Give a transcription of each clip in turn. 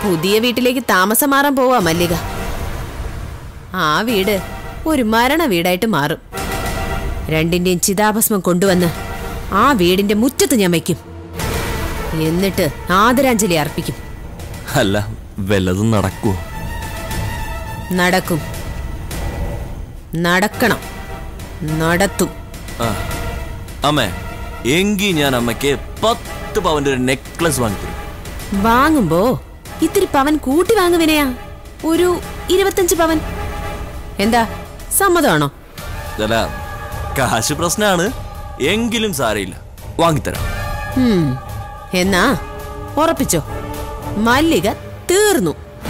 പുതിയ വീട്ടിലേക്ക് താമസം മാറാൻ പോവാ മല്ലിക ആ വീട് ഒരു മരണ വീടായിട്ട് മാറും രണ്ടിന്റെയും ചിതാഭസ്മം കൊണ്ടുവന്ന് ആ വീടിന്റെ മുറ്റത്ത് ഞാൻ വയ്ക്കും എന്നിട്ട് ആദരാഞ്ജലി അർപ്പിക്കും അല്ല വല്ലതും നടക്കുവോ നടക്കും നടക്കണം നടത്തും ആ അമ്മേ എങ്കി ഞാൻ അമ്മയ്ക്ക് പത്ത് പവന്റെ ഒരു നെക്ലസ് വാങ്ങിത്തരും വാങ്ങുമ്പോ ഇത്തിരി പവൻ കൂട്ടി വാങ്ങുവിനെയാ ഒരു ഇരുപത്തഞ്ച് പവൻ എന്താ സമ്മതമാണോ അല്ല കാശ് പ്രശ്നമാണ് എങ്കിലും സാരയില്ല വാങ്ങിത്തരാം ഹും, എന്നാ ഉറപ്പിച്ചോ മല്ലിക തീർന്നു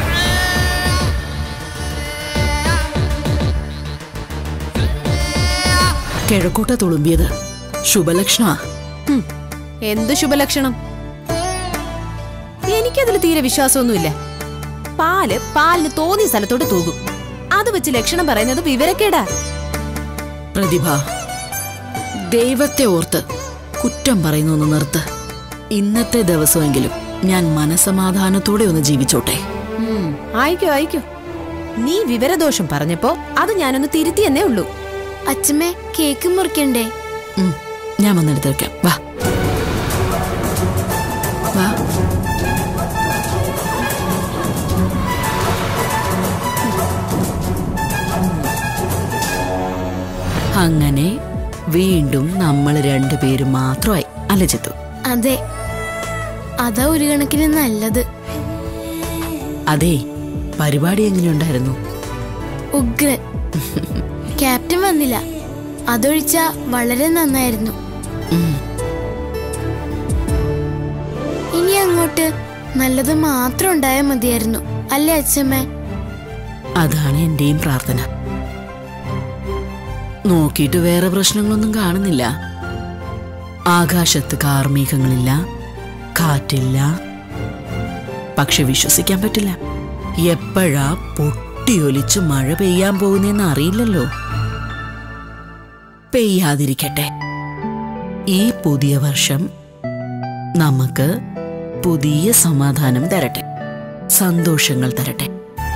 കിഴക്കൂട്ട തുളുമ്പിയത് ശുഭലക്ഷണ ഹും, എന്ത് ശുഭലക്ഷണം എനിക്കതിൽ തീരെ വിശ്വാസമൊന്നുമില്ല പാല് പാലിന് തോന്നിയ സ്ഥലത്തോട്ട് തൂകും അത് വെച്ച് ലക്ഷണം പറയുന്നത് വിവരക്കേടാ പ്രതിഭ ദൈവത്തെ ഓർത്ത് കുറ്റം പറയുന്നു ഒന്ന് നിർത്ത് ഇന്നത്തെ ദിവസമെങ്കിലും ഞാൻ മനസമാധാനത്തോടെ ഒന്ന് ജീവിച്ചോട്ടെ ഉം, ആയിക്കോ ആയിക്കോ നീ വിവരദോഷം പറഞ്ഞപ്പോ അത് ഞാനൊന്ന് തിരുത്തിയെന്നേ ഉള്ളൂ അച്ഛമ്മേ കേക്ക് മുറിക്കണ്ടേ ഉം, ഞാൻ വന്നെടുത്ത് വെക്കാം വാ വാ അങ്ങനെ വീണ്ടും നമ്മൾ രണ്ടുപേരും മാത്രമായി അല്ല ചിത്തു അതെ അതാ ഒരു കണക്കിന് നല്ലത് അതെ പരിപാടി എങ്ങനെയുണ്ടായിരുന്നു ഉഗ്രൻ ക്യാപ്റ്റൻ വന്നില്ല അതൊഴിച്ച വളരെ നന്നായിരുന്നു ഉം. ഇനി അങ്ങോട്ട് നല്ലത് മാത്രം ഉണ്ടായാൽ മതിയായിരുന്നു അല്ലേ അച്ഛമ്മേ അതാണ് എന്റെയും പ്രാർത്ഥന നോക്കിയിട്ട് വേറെ പ്രശ്നങ്ങളൊന്നും കാണുന്നില്ല ആകാശത്ത് കാർമേഘങ്ങളില്ല കാറ്റില്ല പക്ഷെ വിശ്വസിക്കാൻ പറ്റില്ല എപ്പോഴാ പൊട്ടിയൊലിച്ച് മഴ പെയ്യാൻ പോകുന്നതെന്ന് അറിയില്ലല്ലോ പെയ്യാതിരിക്കട്ടെ ഈ പുതിയ വർഷം നമുക്ക് പുതിയ സമാധാനം തരട്ടെ സന്തോഷങ്ങൾ തരട്ടെ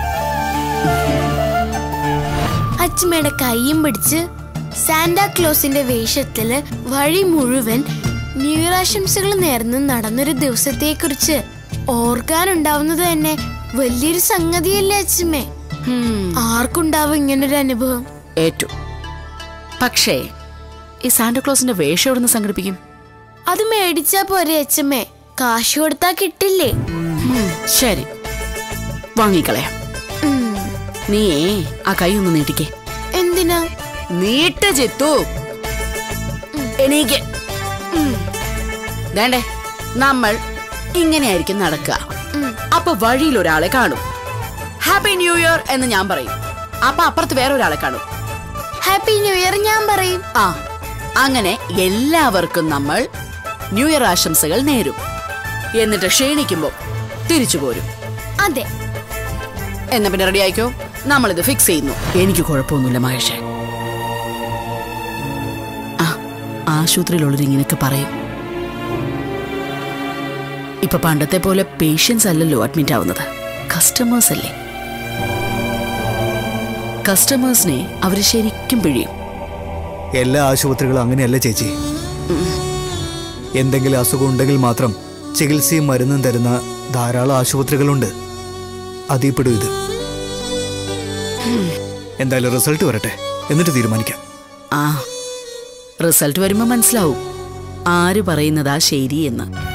അച്ഛമ്മയുടെ കൈയും പിടിച്ച് സാന്റാക്ലോസിന്റെ വേഷത്തില് വഴി മുഴുവൻ ന്യൂ ഇയർ ആശംസകൾ നേർന്ന് നടന്നൊരു ദിവസത്തെക്കുറിച്ച് ഓർക്കാനുണ്ടാവുന്നത് തന്നെ വലിയൊരു സംഗതിയല്ലേ അച്ഛമ്മേ ആർക്കുണ്ടാവും ഇങ്ങനൊരു അനുഭവം ഏറ്റു പക്ഷേ ഈ സാന്റക്ലോസിന്റെ വേഷം എവിടെ നിന്ന് സംഘടിപ്പിക്കും അത് മേടിച്ചാ പോരെ അച്ഛമ്മേ കാശ് കൊടുത്താ കിട്ടില്ലേ ശരി വാങ്ങിക്കളയാം ഉം. നീ ആ കൈ ഒന്ന് നീട്ടിക്കേ എന്തിനാ നീട്ട ചിത്തു എനിക്ക് വേണ്ടേ നമ്മൾ ഇങ്ങനെയായിരിക്കും നടക്കുക അപ്പൊ വഴിയിൽ ഒരാളെ കാണും ഹാപ്പി ന്യൂ ഇയർ എന്ന് ഞാൻ പറയും അപ്പൊ അപ്പുറത്ത് വേറെ ഒരാളെ കാണും ഹാപ്പി ന്യൂ ഇയർ ഞാൻ പറയും ആ അങ്ങനെ എല്ലാവർക്കും നമ്മൾ ന്യൂ ഇയർ ആശംസകൾ നേരും എന്നിട്ട് ക്ഷീണിക്കുമ്പോൾ തിരിച്ചു പോരും അതെ എന്നാ പിന്നെ റെഡി ആയിക്കോ നമ്മളിത് ഫിക്സ് ചെയ്യുന്നു എനിക്ക് കുഴപ്പമൊന്നുമില്ല മഹേഷേ ആ ആശുപത്രിയിലുള്ളവർ ഇങ്ങനെയൊക്കെ പറയും ഇപ്പൊ പണ്ടത്തെ പോലെ പേഷ്യൻസ് അല്ലല്ലോ അഡ്മിറ്റ് ആവുന്നത് കസ്റ്റമേഴ്സ് അല്ലേ കസ്റ്റമേഴ്സിനെ അവര് ശരിക്കും പിഴിയും എല്ലാ ആശുപത്രികളും അങ്ങനെയല്ല ചേച്ചി എന്തെങ്കിലും അസുഖം ഉണ്ടെങ്കിൽ മാത്രം ചികിത്സയും മരുന്നും തരുന്ന ധാരാളം ആശുപത്രികളുണ്ട് അതിൽപ്പെടും ഇത് എന്തായാലും റിസൾട്ട് വരട്ടെ എന്നിട്ട് തീരുമാനിക്കാം ആ റിസൾട്ട് വരുമ്പോ മനസ്സിലാവും ആര് പറയുന്നതാ ശരി എന്ന്